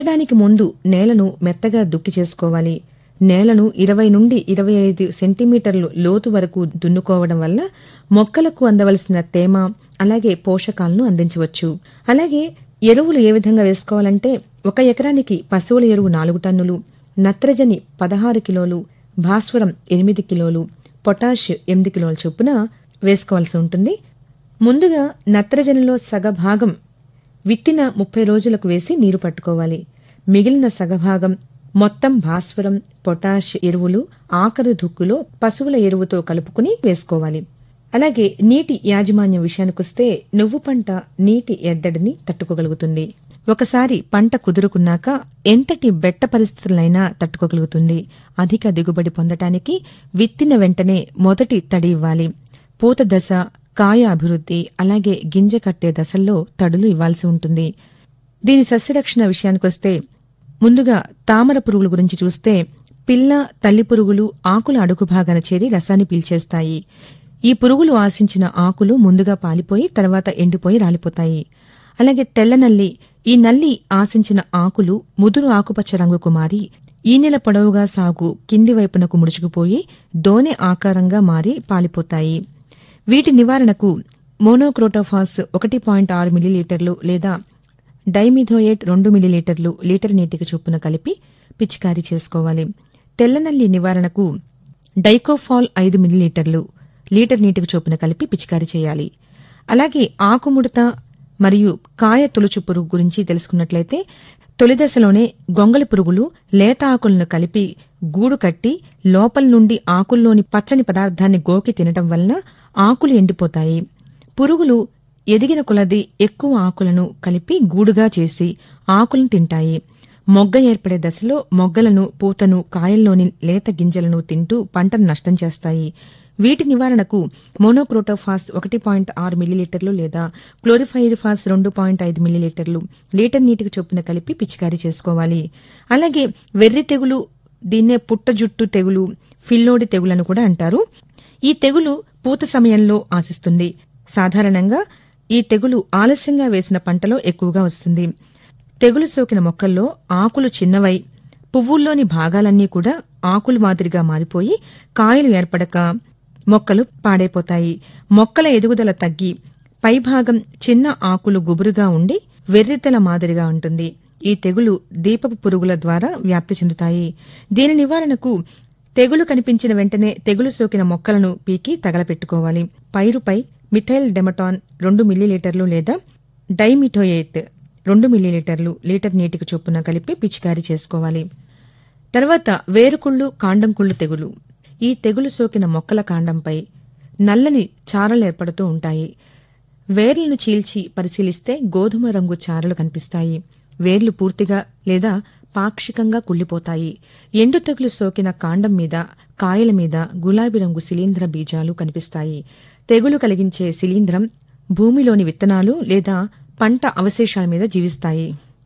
నాటడానికి ముందు నేలను మెత్తగా దుక్కి చేసుకోవాలి నేలను ఇరవై నుండి ఇరవై ఐదు సెంటీమీటర్లు లోతు వరకు దున్నుకోవడం వల్ల మొక్కలకు అందవలసిన తేమ అలాగే పోషకాలను అందించవచ్చు అలాగే ఎరువులు ఏ విధంగా వేసుకోవాలంటే ఒక ఎకరానికి పశువుల ఎరువు నాలుగు టన్నులు నత్రజని పదహారు కిలోలు భాస్వరం ఎనిమిది కిలోలు పొటాష్ ఎనిమిది కిలోల చొప్పున వేసుకోవాల్సి ఉంటుంది ముందుగా నత్రజనిలో సగభాగం విత్తిన ముప్పై రోజులకు వేసి నీరు పట్టుకోవాలి మిగిలిన సగభాగం మొత్తం భాస్వరం పొటాష్ ఎరువులు ఆఖరు దుక్కులో పశువుల ఎరువుతో కలుపుకుని వేసుకోవాలి అలాగే నీటి యాజమాన్యం విషయానికొస్తే నువ్వు పంట నీటి ఎద్దడిని తట్టుకోగలుగుతుంది ఒకసారి పంట కుదురుకున్నాక ఎంతటి బెట్ట పరిస్థితులైనా తట్టుకోగలుగుతుంది అధిక దిగుబడి పొందటానికి విత్తిన వెంటనే మొదటి తడి ఇవ్వాలి పూత దశ కాయ అభివృద్ధి అలాగే గింజ కట్టే దశల్లో తడులు ఇవ్వాల్సి ఉంటుంది దీని సస్యరక్షణ విషయానికొస్తే ముందుగా తామర పురుగుల గురించి చూస్తే పిల్ల తల్లి పురుగులు ఆకుల అడుగు భాగాన చేరి రసాన్ని పీల్చేస్తాయి ఈ పురుగులు ఆశించిన ఆకులు ముందుగా పాలిపోయి తర్వాత ఎండిపోయి రాలిపోతాయి అలాగే తెల్ల నల్లి ఈ నల్లి ఆశించిన ఆకులు ముదురు ఆకుపచ్చ రంగుకు మారి ఈ నెల పొడవుగా సాగు కింది వైపునకు ముడుచుకుపోయి దోనె ఆకారంగా మారి పాలిపోతాయి వీటి నివారణకు మోనోక్రోటోఫాస్ ఒకటి పాయింట్ ఆరు మిల్లీలీటర్లు లేదా డైమిథోయేట్ రెండు మిల్లీలీటర్లు లీటర్ నీటికి చొప్పున కలిపి పిచికారీ చేసుకోవాలి తెల్లనల్లి నివారణకు డైకోఫాల్ ఐదు మిల్లీలీటర్లు లీటర్ నీటికి చొప్పున కలిపి పిచికారీ చేయాలి అలాగే ఆకుముడత మరియు కాయ తొలుచు పురుగు గురించి తెలుసుకున్నట్లయితే తొలి దశలోనే గొంగలి పురుగులు లేత ఆకులను కలిపి గూడు కట్టి లోపల నుండి ఆకుల్లోని పచ్చని పదార్థాన్ని గోకి తినటం వలన ఆకులు ఎండిపోతాయి పురుగులు ఎదిగిన కొలది ఎక్కువ ఆకులను కలిపి గూడుగా చేసి ఆకులను తింటాయి మొగ్గ ఏర్పడే దశలో మొగ్గలను పూతను కాయల్లోని లేత గింజలను తింటూ పంటను నష్టం చేస్తాయి వీటి నివారణకు మోనోక్రోటోఫాస్ ఒకటి పాయింట్ ఆరు మిల్లీలీటర్లు లేదా క్లోరిఫైరిఫాస్ రెండు పాయింట్ ఐదు మిల్లీలీటర్లు లీటర్ నీటికి చొప్పున కలిపి పిచికారీ చేసుకోవాలి అలాగే వెర్రి తెగులు దీన్నే పుట్ట జుట్టు తెగులు ఫిల్లోడి తెగులను కూడా అంటారు ఈ తెగులు పూత సమయంలో ఆశిస్తుంది సాధారణంగా ఈ తెగులు ఆలస్యంగా వేసిన పంటలో ఎక్కువగా వస్తుంది తెగులు సోకిన మొక్కల్లో ఆకులు చిన్నవై పువ్వుల్లోని భాగాలన్నీ కూడా ఆకులు మాదిరిగా మారిపోయి కాయలు ఏర్పడక మొక్కలు పాడైపోతాయి మొక్కల ఎదుగుదల తగ్గి పైభాగం చిన్న ఆకులు గుబురుగా ఉండి వెర్రితెల మాదిరిగా ఉంటుంది ఈ తెగులు దీపపు పురుగుల ద్వారా వ్యాప్తి చెందుతాయి దీని నివారణకు తెగులు కనిపించిన వెంటనే తెగులు సోకిన మొక్కలను పీకి తగలపెట్టుకోవాలి పైరుపై మిథైల్ డెమటాన్ రెండు మిల్లీలీటర్లు లేదా డైమిటోయేట్ రెండు మిల్లీలీటర్లు లీటర్ నీటికి చొప్పున కలిపి పిచికారీ చేసుకోవాలి తర్వాత వేరుకుళ్ళు కాండంకుళ్ళు తెగులు ఈ తెగులు సోకిన మొక్కల కాండంపై నల్లని చారలు ఏర్పడుతూ ఉంటాయి వేర్లను చీల్చి పరిశీలిస్తే గోధుమ రంగు చారలు కనిపిస్తాయి వేర్లు పూర్తిగా లేదా పాక్షికంగా కుళ్ళిపోతాయి ఎండు తెగులు సోకిన కాండం మీద కాయల మీద గులాబీ రంగు శిలీంధ్ర బీజాలు కనిపిస్తాయి తెగులు కలిగించే శిలీంధ్రం భూమిలోని విత్తనాలు లేదా పంట అవశేషాల మీద జీవిస్తాయి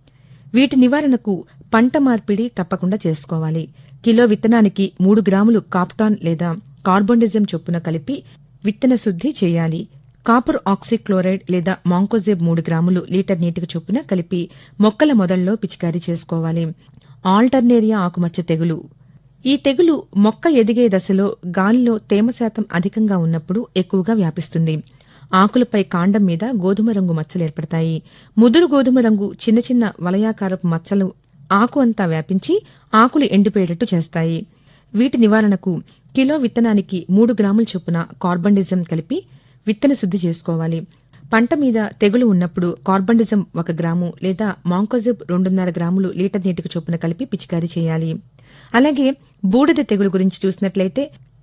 వీటి నివారణకు పంట మార్పిడి తప్పకుండా చేసుకోవాలి కిలో విత్తనానికి మూడు గ్రాములు కాప్టాన్ లేదా కార్బోనిజం చొప్పున కలిపి విత్తన శుద్ధి చేయాలి కాపర్ ఆక్సిక్లోరైడ్ లేదా మాంకోజెబ్ మూడు గ్రాములు లీటర్ నీటికి చొప్పున కలిపి మొక్కల మొదల్లో పిచికారీ చేసుకోవాలి ఆల్టర్నేరియా ఆకుమచ్చ తెగులు ఈ తెగులు మొక్క ఎదిగే దశలో గాలిలో తేమ శాతం అధికంగా ఉన్నప్పుడు ఎక్కువగా వ్యాపిస్తుంది ఆకులపై కాండం మీద గోధుమ రంగు మచ్చలు ఏర్పడతాయి ముదురు గోధుమ రంగు చిన్న చిన్న వలయాకారపు మచ్చలు ఆకు అంతా వ్యాపించి ఆకులు ఎండిపోయేటట్టు చేస్తాయి వీటి నివారణకు కిలో విత్తనానికి మూడు గ్రాముల చొప్పున కార్బండిజం కలిపి విత్తన శుద్ధి చేసుకోవాలి పంట మీద తెగులు ఉన్నప్పుడు కార్బండిజం ఒక గ్రాము లేదా మాంకోజిబ్ రెండున్నర గ్రాములు లీటర్ నీటికి చొప్పున కలిపి పిచికారీ చేయాలి అలాగే బూడిద తెగులు గురించి చూసినట్లయితే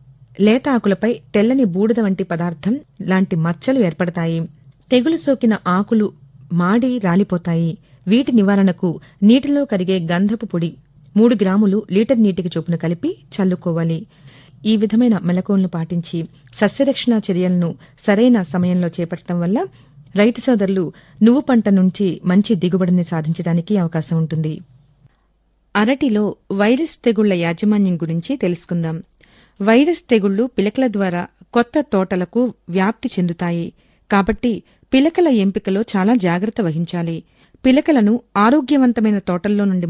లేత ఆకులపై తెల్లని బూడిద వంటి పదార్థం లాంటి మచ్చలు ఏర్పడతాయి తెగులు సోకిన ఆకులు మాడి రాలిపోతాయి వీటి నివారణకు నీటిలో కరిగే గంధపు పొడి మూడు గ్రాములు లీటర్ నీటికి చొప్పున కలిపి చల్లుకోవాలి ఈ విధమైన మెలకువలను పాటించి సస్యరక్షణ చర్యలను సరైన సమయంలో చేపట్టడం వల్ల రైతు సోదరులు నువ్వు పంట నుంచి మంచి దిగుబడిని సాధించడానికి అవకాశం ఉంటుంది అరటిలో వైరస్ తెగుళ్ల యాజమాన్యం గురించి తెలుసుకుందాం వైరస్ తెగుళ్లు పిలకల ద్వారా కొత్త తోటలకు వ్యాప్తి చెందుతాయి కాబట్టి పిలకల ఎంపికలో చాలా జాగ్రత్త వహించాలి పిలకలను ఆరోగ్యవంతమైన తోటల్లో నుండి